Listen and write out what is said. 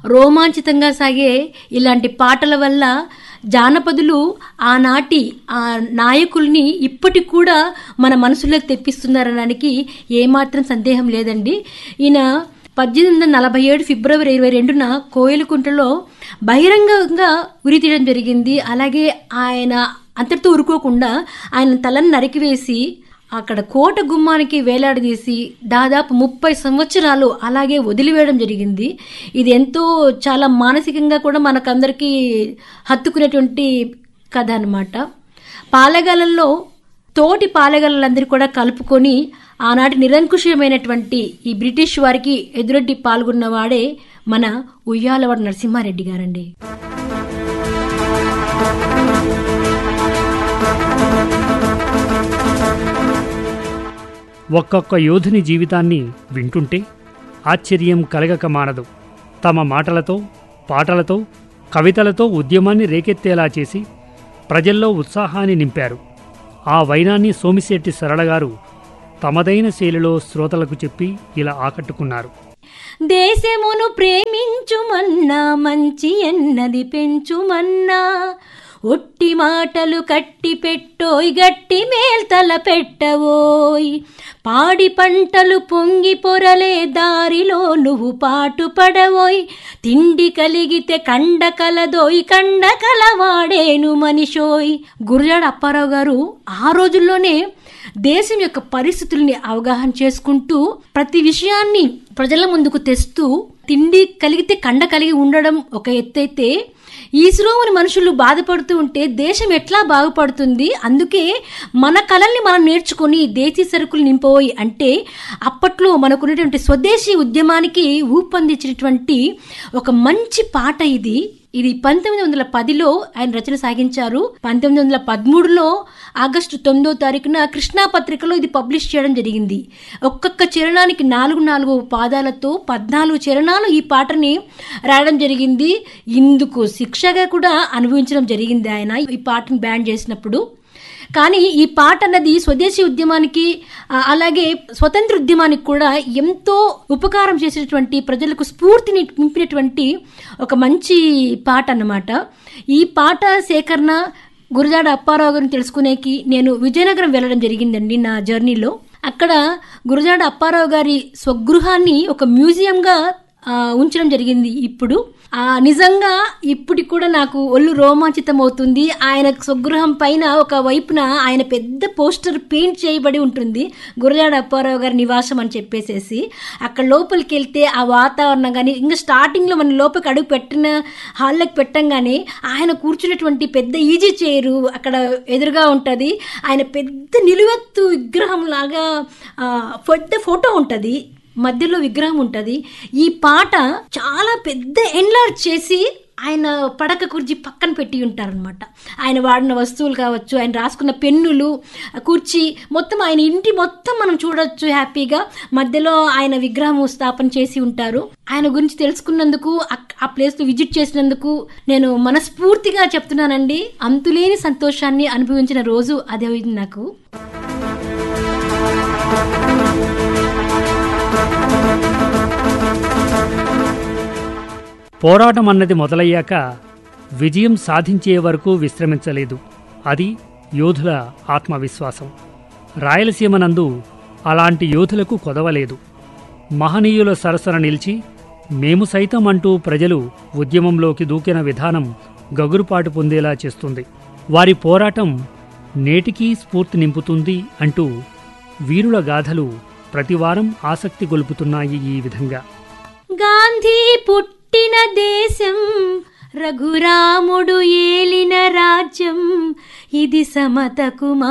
రోమాంచితంగా సాగే ఇలాంటి పాటల వల్ల జానపదులు ఆనాటి ఆ నాయకుల్ని ఇప్పటికి కూడా మన మనసులోకి తెప్పిస్తున్నారనడానికి ఏమాత్రం సందేహం లేదండి ఈయన పద్దెనిమిది వందల నలభై ఏడు ఫిబ్రవరి ఇరవై రెండున కోయిలకుంటలో బహిరంగంగా ఉరి తీయడం జరిగింది అలాగే ఆయన అంతటితో ఉరుకోకుండా ఆయన తలను నరికివేసి అక్కడ కోట గుమ్మానికి వేలాడదీసి దాదాపు ముప్పై సంవత్సరాలు అలాగే వదిలివేయడం జరిగింది ఇది ఎంతో చాలా మానసికంగా కూడా మనకందరికీ హత్తుకునేటువంటి కథ అన్నమాట పాలెగాలలో తోటి పాలెగాలందరూ కూడా కలుపుకొని ఆనాటి నిరంకుశమైనటువంటి ఈ బ్రిటిష్ వారికి ఎదురొడ్డి పాల్గొన్నవాడే మన ఉయ్యాలవాడ నరసింహారెడ్డి గారండి ఒక్కొక్క యోధుని జీవితాన్ని వింటుంటే ఆశ్చర్యం కలగక మానదు తమ మాటలతో పాటలతో కవితలతో ఉద్యమాన్ని రేకెత్తేలా చేసి ప్రజల్లో ఉత్సాహాన్ని నింపారు ఆ వైనాన్ని సోమిశెట్టి సరళగారు తమదైన శైలిలో శ్రోతలకు చెప్పి ఇలా ఆకట్టుకున్నారు దేశమును ప్రేమించుమన్నా మంచి ఎన్నది పెంచుమన్నా ఒట్టి మాటలు కట్టి పెట్టోయ్ గట్టి మేల్తల పెట్టవోయ్ పాడి పంటలు పొంగి పొరలే దారిలో నువ్వు పాటు పడవోయ్ తిండి కలిగితే కండ కలదోయ్ కండ కలవాడేను మనిషోయ్ గురజాడ అప్పారావు గారు ఆ రోజుల్లోనే దేశం యొక్క పరిస్థితుల్ని అవగాహన చేసుకుంటూ ప్రతి విషయాన్ని ప్రజల ముందుకు తెస్తూ తిండి కలిగితే కండ కలిగి ఉండడం ఒక ఎత్తైతే ఈశ్రోమని మనుషులు బాధపడుతూ ఉంటే దేశం ఎట్లా బాగుపడుతుంది అందుకే మన కళల్ని మనం నేర్చుకొని దేశీ సరుకులు నింపబోయి అంటే అప్పట్లో మనకున్నటువంటి స్వదేశీ ఉద్యమానికి ఊపందించినటువంటి ఒక మంచి పాట ఇది ఇది పంతొమ్మిది వందల పదిలో ఆయన రచన సాగించారు పంతొమ్మిది వందల పదమూడులో ఆగస్టు తొమ్మిదో తారీఖున కృష్ణా పత్రికలో ఇది పబ్లిష్ చేయడం జరిగింది ఒక్కొక్క చరణానికి నాలుగు నాలుగు పాదాలతో పద్నాలుగు చరణాలు ఈ పాటని రాయడం జరిగింది ఇందుకు శిక్షగా కూడా అనుభవించడం జరిగింది ఆయన ఈ పాటను బ్యాన్ చేసినప్పుడు కానీ ఈ పాట అన్నది స్వదేశీ ఉద్యమానికి ఆ, అలాగే స్వతంత్ర ఉద్యమానికి కూడా ఎంతో ఉపకారం చేసినటువంటి ప్రజలకు స్ఫూర్తిని నింపినటువంటి ఒక మంచి పాట అన్నమాట ఈ పాట సేకరణ గురజాడ అప్పారావు గారిని తెలుసుకునేకి నేను విజయనగరం వెళ్ళడం జరిగిందండి నా జర్నీలో అక్కడ గురజాడ అప్పారావు గారి స్వగృహాన్ని ఒక మ్యూజియంగా ఆ, ఉంచడం జరిగింది ఇప్పుడు ఆ నిజంగా ఇప్పటికి కూడా నాకు ఒళ్ళు రోమాంచితం అవుతుంది ఆయన స్వగృహం పైన ఒక వైపున ఆయన పెద్ద పోస్టర్ పెయింట్ చేయబడి ఉంటుంది గురజాడ అప్పారావు గారి నివాసం అని చెప్పేసేసి అక్కడ లోపలికి వెళ్తే ఆ వాతావరణం కానీ ఇంకా స్టార్టింగ్లో మన లోపలికి అడుగు పెట్టిన హాల్లోకి పెట్టంగానే ఆయన కూర్చున్నటువంటి పెద్ద ఈజీ చైరు అక్కడ ఎదురుగా ఉంటుంది ఆయన పెద్ద నిలువెత్తు విగ్రహం లాగా ఆ, పెద్ద ఫోటో ఉంటుంది మధ్యలో విగ్రహం ఉంటుంది ఈ పాట చాలా పెద్ద ఎన్లార్జ్ చేసి ఆయన పడక కుర్చీ పక్కన పెట్టి ఉంటారనమాట ఆయన వాడిన వస్తువులు కావచ్చు ఆయన రాసుకున్న పెన్నులు కుర్చీ మొత్తం ఆయన ఇంటి మొత్తం మనం చూడొచ్చు హ్యాపీగా మధ్యలో ఆయన విగ్రహం స్థాపన చేసి ఉంటారు ఆయన గురించి తెలుసుకున్నందుకు అక్- ఆ ప్లేస్ విజిట్ చేసినందుకు నేను మనస్ఫూర్తిగా చెప్తున్నానండి అంతులేని సంతోషాన్ని అనుభవించిన రోజు అదే అయింది నాకు పోరాటం అన్నది మొదలయ్యాక విజయం సాధించే వరకు విశ్రమించలేదు అది యోధుల ఆత్మవిశ్వాసం రాయలసీమనందు అలాంటి యోధులకు కొదవలేదు మహనీయుల సరసన నిలిచి మేము సైతం అంటూ ప్రజలు ఉద్యమంలోకి దూకిన విధానం గగురుపాటు పొందేలా చేస్తుంది వారి పోరాటం నేటికీ స్ఫూర్తి నింపుతుంది అంటూ వీరుల గాథలు ప్రతివారం ఆసక్తి గొలుపుతున్నాయి ఈ విధంగా గాంధీ పుట్టిన దేశం రఘురాముడు ఏలిన రాజ్యం ఇది సమతకు